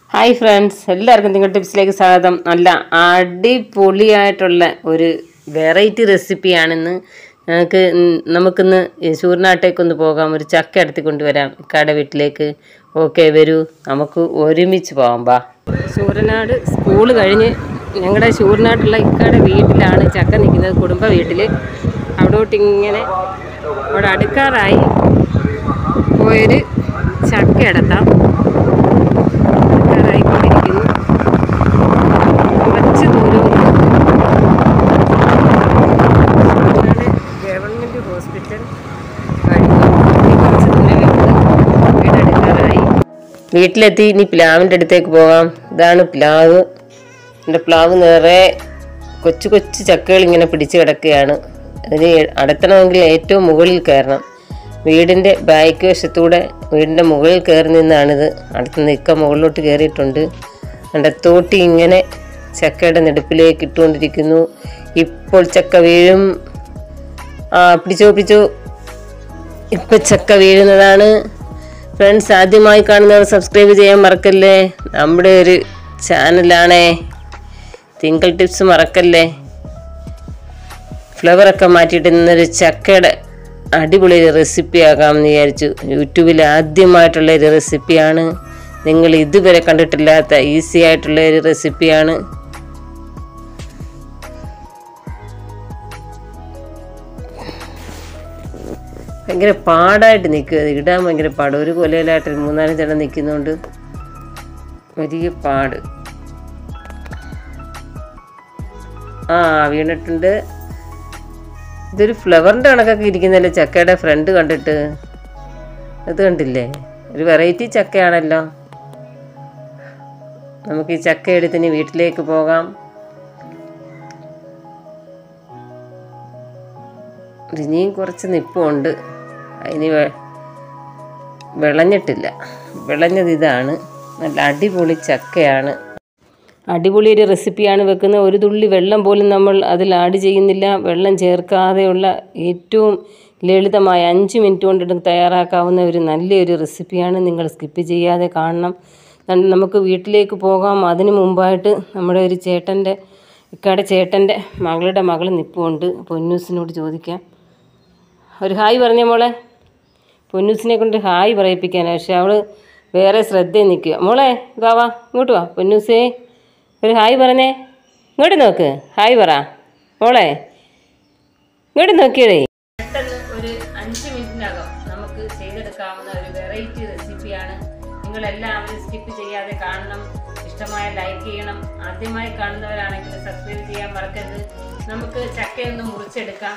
Hi friends എല്ലാവർക്കും നിങ്ങൾ ടിപ്സിലേക്ക് സ്വാഗതം നല്ല അടിപൊളിയായിട്ടുള്ള ഒരു വെറൈറ്റി റെസിപ്പിയാണിന്ന് ഞങ്ങൾക്ക് ഇന്ന് നമുക്കിന്ന് ഈ ശൂർനാട്ടേക്കൊന്ന് പോകാം ഒരു ചക്ക എടുത്ത് കൊണ്ടുവരാം ഇക്കാടെ വീട്ടിലേക്ക് ഓക്കെ വരൂ നമുക്ക് ഒരുമിച്ച് പോകാം ബാ ശൂരനാട് സ്കൂൾ കഴിഞ്ഞ് ഞങ്ങളുടെ ശൂരനാട്ടുള്ള ഇക്കാടെ വീട്ടിലാണ് ചക്ക നിൽക്കുന്നത് കുടുംബ വീട്ടിൽ അവിടോട്ട് ഇങ്ങനെ അവിടെ അടുക്കാറായി പോയൊരു ചക്ക എടുത്താം ആയിക്കൊണ്ടിരിക്കുന്നു കുറച്ച് ദൂരം ഗവൺമെൻറ് ഹോസ്പിറ്റൽ കഴിഞ്ഞു ഇനി കുറച്ച് ദൂരമേ ഉള്ളൂ വീടെടുക്കാറായി വീട്ടിലെത്തി ഇനി പ്ലാവിൻ്റെ അടുത്തേക്ക് പോകാം ഇതാണ് പ്ലാവ് എൻ്റെ പ്ലാവ് നിറയെ കൊച്ചു കൊച്ചു ചക്കകൾ ഇങ്ങനെ പിടിച്ച് കിടക്കുകയാണ് അതിന് അടത്തണമെങ്കിൽ ഏറ്റവും മുകളിൽ കയറണം വീടിൻ്റെ ബാക്ക് വശത്തൂടെ വീടിൻ്റെ മുകളിൽ കയറി നിന്നാണിത് അടുത്ത് നിൽക്ക മുകളിലോട്ട് കയറിയിട്ടുണ്ട് എൻ്റെ തോട്ടി ഇങ്ങനെ ചക്കയുടെ നെടുപ്പിലേക്ക് ഇട്ടുകൊണ്ടിരിക്കുന്നു ഇപ്പോൾ ചക്ക വീഴും ആ പിടിച്ചോ പിടിച്ചോ ഇപ്പൊ ചക്ക വീഴുന്നതാണ് ഫ്രണ്ട്സ് ആദ്യമായി കാണുന്നവർ സബ്സ്ക്രൈബ് ചെയ്യാൻ മറക്കല്ലേ നമ്മുടെ ഒരു ചാനലാണേ തിങ്കൾ ടിപ്സ് മറക്കല്ലേ ഫ്ലവറൊക്കെ മാറ്റിയിട്ട് ഇന്നൊരു ചക്കയുടെ അടിപൊളി ഒരു റെസിപ്പി ആകാമെന്ന് വിചാരിച്ചു യൂട്യൂബിൽ ആദ്യമായിട്ടുള്ള ഒരു റെസിപ്പിയാണ് നിങ്ങൾ ഇതുവരെ കണ്ടിട്ടില്ലാത്ത ഈസി ആയിട്ടുള്ള ഒരു റെസിപ്പിയാണ് ഭയങ്കര പാടായിട്ട് നിൽക്കുക അത് ഇടാൻ ഭയങ്കര പാട് ഒരു കൊലയിലായിട്ട് മൂന്നാലഞ്ചെണ്ണം നിൽക്കുന്നതുകൊണ്ട് വലിയ പാട് ആ വീണിട്ടുണ്ട് ഇതൊരു ഫ്ലവറിൻ്റെ കണക്കൊക്കെ ഇരിക്കുന്നല്ലേ ചക്കയുടെ ഫ്രണ്ട് കണ്ടിട്ട് അത് കണ്ടില്ലേ ഒരു വെറൈറ്റി ചക്കയാണല്ലോ നമുക്ക് ഈ ചക്ക എടുത്തിന് വീട്ടിലേക്ക് പോകാം ഇനിയും കുറച്ച് നിപ്പുണ്ട് അതിന് വെ- വിളഞ്ഞിട്ടില്ല വിളഞ്ഞത് ഇതാണ് നല്ല അടിപൊളി ചക്കയാണ് അടിപൊളി ഒരു റെസിപ്പിയാണ് വെക്കുന്നത് ഒരു തുള്ളി വെള്ളം പോലും നമ്മൾ അതിൽ ആഡ് ചെയ്യുന്നില്ല വെള്ളം ചേർക്കാതെയുള്ള ഏറ്റവും ലളിതമായ അഞ്ച് മിനിറ്റ് കൊണ്ടിട്ട് തയ്യാറാക്കാവുന്ന ഒരു നല്ലൊരു റെസിപ്പിയാണ് നിങ്ങൾ സ്കിപ്പ് ചെയ്യാതെ കാണണം ന- നമുക്ക് വീട്ടിലേക്ക് പോകാം അതിന് മുമ്പായിട്ട് നമ്മുടെ ഒരു ചേട്ടൻ്റെ ഇക്കയുടെ ചേട്ടൻ്റെ മകളുടെ മകൾ നിൽപ്പുണ്ട് പൊന്നൂസിനോട് ചോദിക്കാം ഒരു ഹായ് പറഞ്ഞേ മോളെ പൊന്നൂസിനെ കൊണ്ട് ഹായ് പറയിപ്പിക്കാനാണ് പക്ഷെ അവൾ വേറെ ശ്രദ്ധയിൽ നിൽക്കുക മോളെ വാ വാ ഇങ്ങോട്ട് വാ പൊന്നൂസേ ഒരു ഹായ് പറഞ്ഞേ ഇങ്ങോട്ട് നോക്ക് ഹായ് പറ മോളെ ഇങ്ങോട്ട് നോക്കിയതേ പെട്ടെന്ന് ഒരു അഞ്ച് മിനിറ്റിനകം നമുക്ക് ചെയ്തെടുക്കാവുന്ന ഒരു വെറൈറ്റി റെസിപ്പിയാണ് നിങ്ങൾ എല്ലാവരും സ്കിപ്പ് ചെയ്യാതെ കാണണം ഇഷ്ടമായ ലൈക്ക് ചെയ്യണം ആദ്യമായി കാണുന്നവരാണെങ്കിൽ സബ്സ്ക്രൈബ് ചെയ്യാൻ മറക്കരുത് നമുക്ക് ചക്കയൊന്ന് മുറിച്ചെടുക്കാം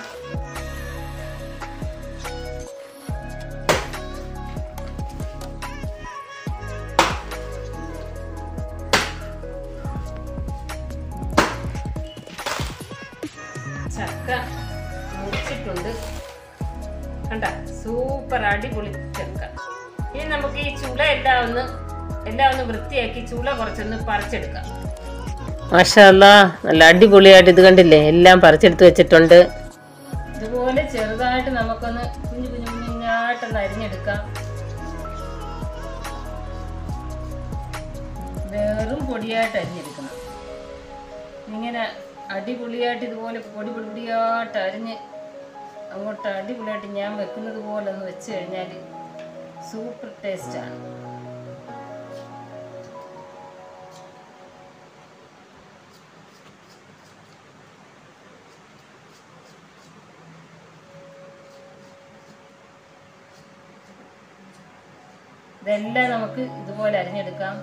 ചക്ക മുറിച്ചിട്ടുണ്ട് കണ്ട സൂപ്പർ അടിപൊളി ചക്ക ഇനി നമുക്ക് ഈ ചുള എല്ലാം ഒന്ന് എല്ലാം ഒന്ന് വൃത്തിയാക്കി ചുള കുറച്ചൊന്ന് പറിച്ചെടുക്കാം മാഷല്ല നല്ല അടിപൊളിയായിട്ട് ഇത് കണ്ടില്ലേ എല്ലാം പറിച്ചെടുത്ത് വെച്ചിട്ടുണ്ട് ഇതുപോലെ ചെറുതായിട്ട് നമുക്കൊന്ന് കുഞ്ഞു കുഞ്ഞു കുഞ്ഞായിട്ടൊന്ന് അരിഞ്ഞെടുക്കാം വെറും പൊടിയായിട്ട് അരിഞ്ഞെടുക്കണം ഇങ്ങനെ അടിപൊളിയായിട്ട് ഇതുപോലെ പൊടി പൊടി പൊടിയായിട്ട് അരിഞ്ഞ് അങ്ങോട്ട് അടിപൊളിയായിട്ട് ഞാൻ വെക്കുന്നത് പോലെ ഒന്ന് വെച്ച് കഴിഞ്ഞാൽ സൂപ്പർ ടേസ്റ്റാണ് ഇതെല്ലാം നമുക്ക് ഇതുപോലെ അരിഞ്ഞെടുക്കാം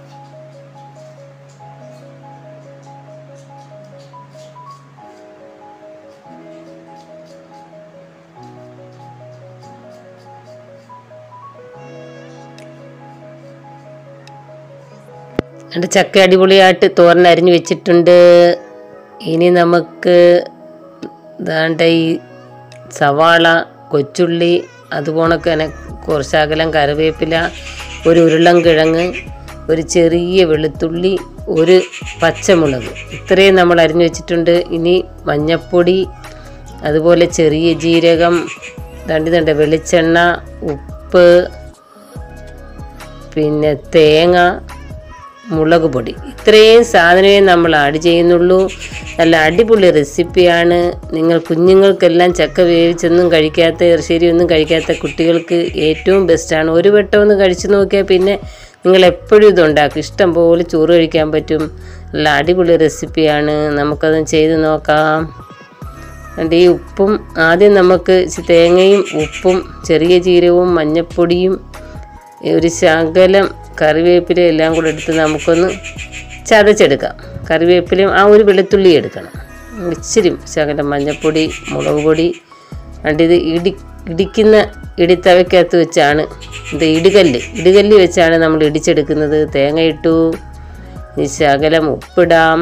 എൻ്റെ ചക്ക അടിപൊളിയായിട്ട് തോരൻ അരിഞ്ഞു വെച്ചിട്ടുണ്ട് ഇനി നമുക്ക് ദാണ്ട ഈ സവാള കൊച്ചുള്ളി അതുപോണക്ക് തന്നെ കുറച്ചകലം കറിവേപ്പില ഒരു ഉരുളൻ കിഴങ്ങ് ഒരു ചെറിയ വെളുത്തുള്ളി ഒരു പച്ചമുളക് ഇത്രയും നമ്മൾ അരിഞ്ഞു വെച്ചിട്ടുണ്ട് ഇനി മഞ്ഞപ്പൊടി അതുപോലെ ചെറിയ ജീരകം രണ്ടു തണ്ട വെളിച്ചെണ്ണ ഉപ്പ് പിന്നെ തേങ്ങ മുളക് പൊടി ഇത്രയും സാധനമേ നമ്മൾ ആഡ് ചെയ്യുന്നുള്ളൂ നല്ല അടിപൊളി റെസിപ്പിയാണ് നിങ്ങൾ കുഞ്ഞുങ്ങൾക്കെല്ലാം ചക്ക വേവിച്ചൊന്നും കഴിക്കാത്ത ഇറശ്ശേരിയൊന്നും കഴിക്കാത്ത കുട്ടികൾക്ക് ഏറ്റവും ബെസ്റ്റാണ് ഒരു വട്ടം ഒന്ന് കഴിച്ചു നോക്കിയാൽ പിന്നെ നിങ്ങൾ എപ്പോഴും ഇതുണ്ടാക്കും ഇഷ്ടം പോലെ ചോറ് കഴിക്കാൻ പറ്റും നല്ല അടിപൊളി റെസിപ്പിയാണ് നമുക്കത് ചെയ്ത് നോക്കാം എന്നിട്ട് ഈ ഉപ്പും ആദ്യം നമുക്ക് ഇച്ചിരി തേങ്ങയും ഉപ്പും ചെറിയ ജീരകവും മഞ്ഞപ്പൊടിയും ഒരു ശകലം കറിവേപ്പില എല്ലാം കൂടെ എടുത്ത് നമുക്കൊന്ന് ചതച്ചെടുക്കാം കറിവേപ്പിലയും ആ ഒരു വെളുത്തുള്ളി എടുക്കണം ഇച്ചിരി ശകലം മഞ്ഞപ്പൊടി മുളക് പൊടി എന്നിട്ട് ഇത് ഇടി ഇടിക്കുന്ന ഇടിത്തവയ്ക്കകത്ത് വെച്ചാണ് ഇത് ഇടുകല്ല് ഇടുകല്ല് വെച്ചാണ് നമ്മൾ ഇടിച്ചെടുക്കുന്നത് തേങ്ങ ഇട്ടു ഈ ശകലം ഉപ്പിടാം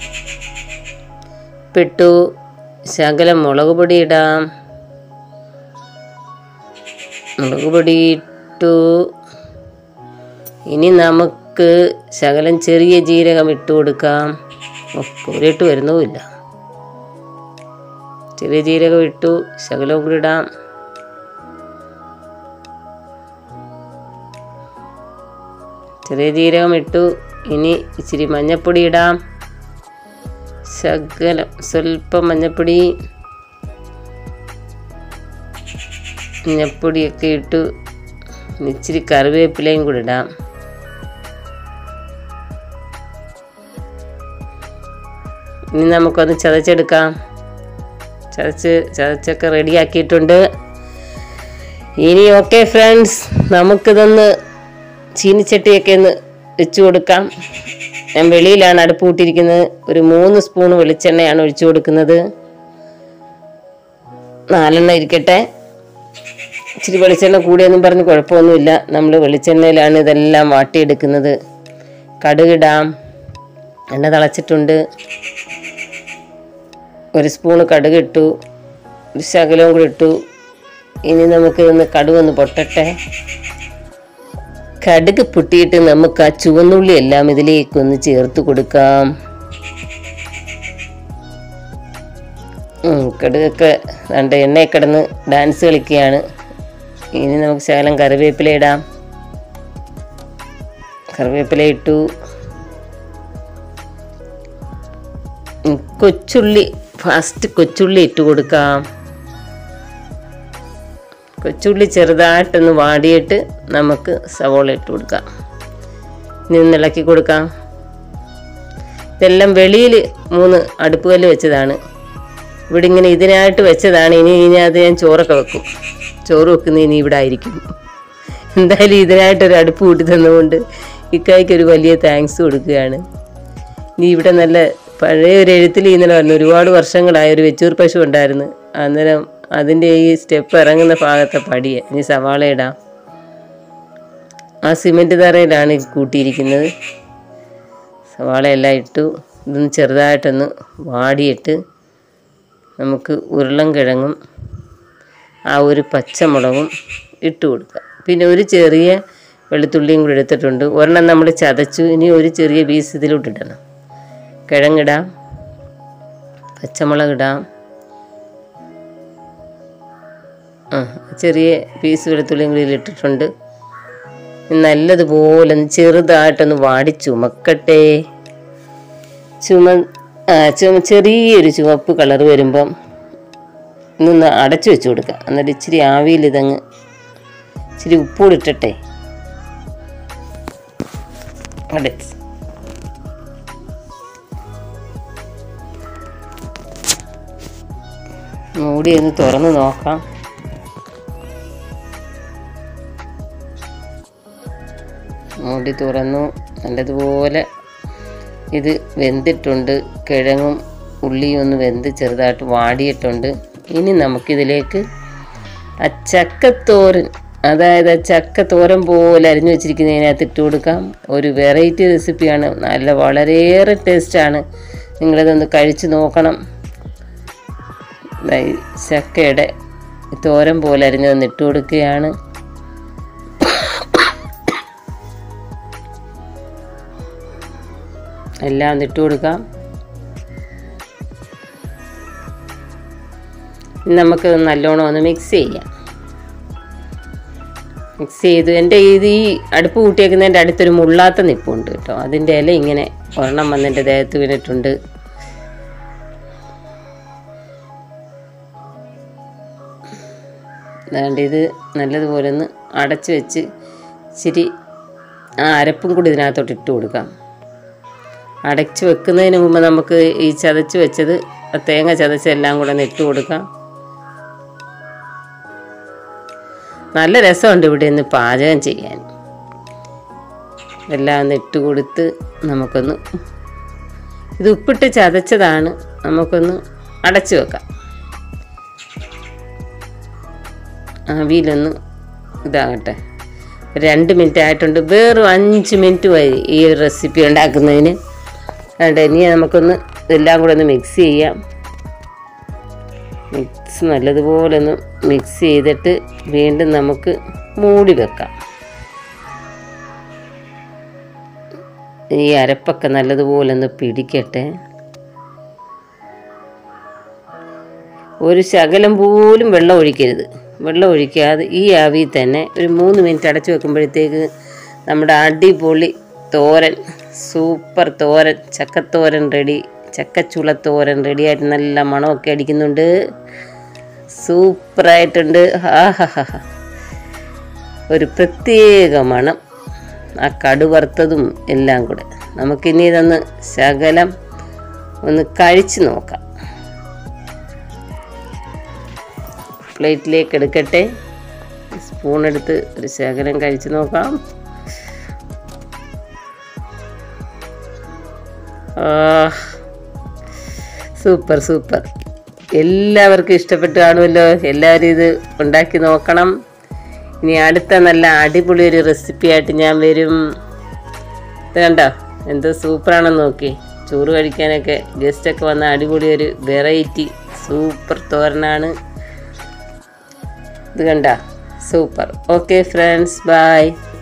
ഉപ്പിട്ടു ശകലം മുളക് പൊടി ഇടാം മുളക് പൊടി ഇട്ടു ഇനി നമുക്ക് ശകലം ചെറിയ ജീരകം ഇട്ട് കൊടുക്കാം ഓ, കോരിയിട്ട് വരുന്നുമില്ല ചെറിയ ജീരകം ഇട്ടു ശകലവും കൂടി ഇടാം ചെറിയ ജീരകം ഇട്ടു ഇനി ഇച്ചിരി മഞ്ഞപ്പൊടി ഇടാം ശകലം സ്വല്പം മഞ്ഞപ്പൊടി മഞ്ഞപ്പൊടിയൊക്കെ ഇട്ടു ഇനി ഇച്ചിരി കറിവേപ്പിലയും കൂടി ഇടാം ഇനി നമുക്കൊന്ന് ചതച്ചെടുക്കാം ചതച്ച് ചതച്ചൊക്കെ റെഡിയാക്കിയിട്ടുണ്ട് ഇനി ഓക്കെ ഫ്രണ്ട്സ് നമുക്കിതൊന്ന് ചീനിച്ചട്ടിയൊക്കെ ഒന്ന് വെച്ച് കൊടുക്കാം ഞാൻ വെളിയിലാണ് അടുപ്പ് കൂട്ടിയിരിക്കുന്നത് ഒരു മൂന്ന് സ്പൂൺ വെളിച്ചെണ്ണയാണ് ഒഴിച്ചു കൊടുക്കുന്നത് നാലെണ്ണ ഇരിക്കട്ടെ ഇച്ചിരി വെളിച്ചെണ്ണ കൂടിയെന്നും പറഞ്ഞ് കുഴപ്പമൊന്നുമില്ല നമ്മൾ വെളിച്ചെണ്ണയിലാണ് ഇതെല്ലാം വാട്ടിയെടുക്കുന്നത് കടുകിടാം എണ്ണ തിളച്ചിട്ടുണ്ട് ഒരു സ്പൂണ് കടുക് ഇട്ടു ഒരു ശകലവും കൂടി ഇട്ടു ഇനി നമുക്ക് ഇതൊന്ന് കടുകൊന്ന് പൊട്ടട്ടെ കടുക് പൊട്ടിയിട്ട് നമുക്ക് ആ ചുവന്നുള്ളി എല്ലാം ഇതിലേക്കൊന്ന് ചേർത്ത് കൊടുക്കാം ഉം, കടുകൊക്കെ രണ്ട് എണ്ണയിൽ കിടന്ന് ഡാൻസ് കളിക്കുകയാണ് ഇനി നമുക്ക് ശകലം കറിവേപ്പില ഇടാം കറിവേപ്പില ഇട്ടു ഉം, കൊച്ചുള്ളി ഫസ്റ്റ് കൊച്ചുള്ളി ഇട്ട് കൊടുക്കാം കൊച്ചുള്ളി ചെറുതായിട്ടൊന്ന് വാടിയിട്ട് നമുക്ക് സവോള ഇട്ട് കൊടുക്കാം ഇനി ഒന്ന് ഇളക്കി കൊടുക്കാം ഇതെല്ലാം വെളിയിൽ മൂന്ന് അടുപ്പ് കല്ല് വെച്ചതാണ് ഇവിടെ ഇങ്ങനെ ഇതിനായിട്ട് വെച്ചതാണ് ഇനി ഇനി അത് ഞാൻ ചോറൊക്കെ വെക്കും ചോറ് വെക്കുന്നത് ഇനി ഇവിടെ ആയിരിക്കും എന്തായാലും ഇതിനായിട്ടൊരു അടുപ്പ് കൂട്ടി തന്നുകൊണ്ട് ഇക്കായ്ക്ക് ഒരു വലിയ താങ്ക്സ് കൊടുക്കുകയാണ് ഇനി ഇവിടെ നല്ല പഴയ ഒരു എഴുത്തിൽ ഇന്നലെ പറഞ്ഞു ഒരുപാട് വർഷങ്ങളായ ഒരു വെച്ചൂർ പശു ഉണ്ടായിരുന്നു അന്നേരം അതിൻ്റെ ഈ സ്റ്റെപ്പ് ഇറങ്ങുന്ന ഭാഗത്തെ പടിയെ ഇനി സവാള ഇടാം ആ സിമെൻറ്റ് തറയിലാണ് ഈ കൂട്ടിയിരിക്കുന്നത് സവാള എല്ലാം ഇട്ടു ഇതൊന്ന് ചെറുതായിട്ടൊന്ന് വാടിയിട്ട് നമുക്ക് ഉരുളൻ കിഴങ്ങും ആ ഒരു പച്ചമുളകും ഇട്ട് കൊടുക്കുക പിന്നെ ഒരു ചെറിയ വെളുത്തുള്ളിയും കൂടി എടുത്തിട്ടുണ്ട് ഒരെണ്ണം നമ്മൾ ചതച്ചു ഇനി ഒരു ചെറിയ പീസ് ഇതിലോട്ട് ഇടണം കിഴങ്ങിടാം പച്ചമുളക് ഇടാം ആ ചെറിയ പീസ് വെളുത്തുള്ളിയും കൂടി ഇതിലിട്ടിട്ടുണ്ട് നല്ലതുപോലെ ഒന്ന് ചെറുതായിട്ടൊന്ന് വാടി ചുമക്കട്ടെ ചുമ ആ ചുമ ചെറിയൊരു ചുവപ്പ് കളർ വരുമ്പം ഇന്നൊന്ന് അടച്ചു വെച്ച് കൊടുക്കുക എന്നിട്ട് ഇച്ചിരി ആവിയിൽ ഇതങ്ങ് ഇച്ചിരി ഉപ്പൂടി ഇട്ടട്ടെ അടച്ച് മൂടി ഒന്ന് തുറന്ന് നോക്കാം മൂടി തുറന്നു നല്ലതുപോലെ ഇത് വെന്തിട്ടുണ്ട് കിഴങ്ങും ഉള്ളിയും ഒന്ന് വെന്ത് ചെറുതായിട്ട് വാടിയിട്ടുണ്ട് ഇനി നമുക്കിതിലേക്ക് ആ ചക്കത്തോരൻ അതായത് ആ ചക്കത്തോരൻ പോലെ അരിഞ്ഞു വെച്ചിരിക്കുന്നതിനകത്ത് ഇട്ട് കൊടുക്കാം ഒരു വെറൈറ്റി റെസിപ്പിയാണ് നല്ല വളരെയേറെ ടേസ്റ്റാണ് നിങ്ങളിതൊന്ന് കഴിച്ച് നോക്കണം ദാ ഈ ചക്കയുടെ തോരൻ പോലെ അരിഞ്ഞ് ഒന്ന് ഇട്ട് കൊടുക്കുകയാണ് എല്ലാം ഒന്ന് ഇട്ട് കൊടുക്കാം ഇനി നമുക്ക് നല്ലോണം ഒന്ന് മിക്സ് ചെയ്യാം മിക്സ് ചെയ്തു എൻ്റെ ഇത് ഈ അടുപ്പ് കൂട്ടിയേക്കുന്നതിൻ്റെ അടുത്തൊരു മുള്ളാത്ത നിപ്പുണ്ട് കേട്ടോ അതിൻ്റെ ഇല ഇങ്ങനെ ഒരെണ്ണം വന്ന് എൻ്റെ ദേഹത്ത് വീണിട്ടുണ്ട് അതുകൊണ്ട് ഇത് നല്ലതുപോലെ ഒന്ന് അടച്ച് വെച്ച് ഇച്ചിരി ആ അരപ്പും കൂടി ഇതിനകത്തോട്ട് ഇട്ട് കൊടുക്കാം അടച്ച് വെക്കുന്നതിന് മുമ്പ് നമുക്ക് ഈ ചതച്ച് വെച്ചത് ആ തേങ്ങ ചതച്ചെല്ലാം കൂടെ ഒന്ന് ഇട്ട് കൊടുക്കാം നല്ല രസമുണ്ട് ഇവിടെ നിന്ന് പാചകം ചെയ്യാൻ എല്ലാം ഒന്ന് ഇട്ട് കൊടുത്ത് നമുക്കൊന്ന് ഇത് ഉപ്പിട്ട് ചതച്ചതാണ് നമുക്കൊന്ന് അടച്ചു വെക്കാം ആവിയിലൊന്ന് ഇതാകട്ടെ ഒരു രണ്ട് മിനിറ്റ് ആയിട്ടുണ്ട് വെറും അഞ്ച് മിനിറ്റ് മതി ഈ ഒരു റെസിപ്പി ഉണ്ടാക്കുന്നതിന് അതുകൊണ്ട് ഇനി നമുക്കൊന്ന് ഇതെല്ലാം കൂടെ ഒന്ന് മിക്സ് ചെയ്യാം മിക്സ് നല്ലതുപോലെ ഒന്ന് മിക്സ് ചെയ്തിട്ട് വീണ്ടും നമുക്ക് മൂടി വെക്കാം ഈ അരപ്പൊക്കെ നല്ലതുപോലെ ഒന്ന് പിടിക്കട്ടെ ഒരു ശകലം പോലും വെള്ളം ഒഴിക്കരുത് വെള്ളം ഒഴിക്കാതെ ഈ ആവിയിൽ തന്നെ ഒരു മൂന്ന് മിനിറ്റ് അടച്ചു വെക്കുമ്പോഴത്തേക്ക് നമ്മുടെ അടിപൊളി തോരൻ സൂപ്പർ തോരൻ ചക്കത്തോരൻ റെഡി ചക്കച്ചുളത്തോരൻ റെഡിയായിട്ട് നല്ല മണമൊക്കെ അടിക്കുന്നുണ്ട് സൂപ്പറായിട്ടുണ്ട് ഹാ ഹാ ഹാ ഹാ ഒരു പ്രത്യേക മണം ആ കടുവറുത്തതും എല്ലാം കൂടെ നമുക്കിനി ഇതൊന്ന് ശകലം ഒന്ന് കഴിച്ച് നോക്കാം പ്ലേറ്റിലേക്ക് എടുക്കട്ടെ സ്പൂൺ എടുത്ത് ഒരു ശകലം കഴിച്ച് നോക്കാം ആഹ്. സൂപ്പർ സൂപ്പർ എല്ലാവർക്കും ഇഷ്ടപ്പെട്ട് കാണുമല്ലോ എല്ലാവരും ഇത് ഉണ്ടാക്കി നോക്കണം ഇനി അടുത്ത നല്ല അടിപൊളി ഒരു റെസിപ്പി ആയിട്ട് ഞാൻ വരും ഇത് കണ്ടോ എന്ത് സൂപ്പറാണെന്ന് നോക്കി ചോറ് കഴിക്കാനൊക്കെ ഗസ്റ്റൊക്കെ വന്ന അടിപൊളി ഒരു വെറൈറ്റി സൂപ്പർ തോരനാണ് ഇത് കണ്ട സൂപ്പർ ഓക്കെ ഫ്രണ്ട്സ് ബൈ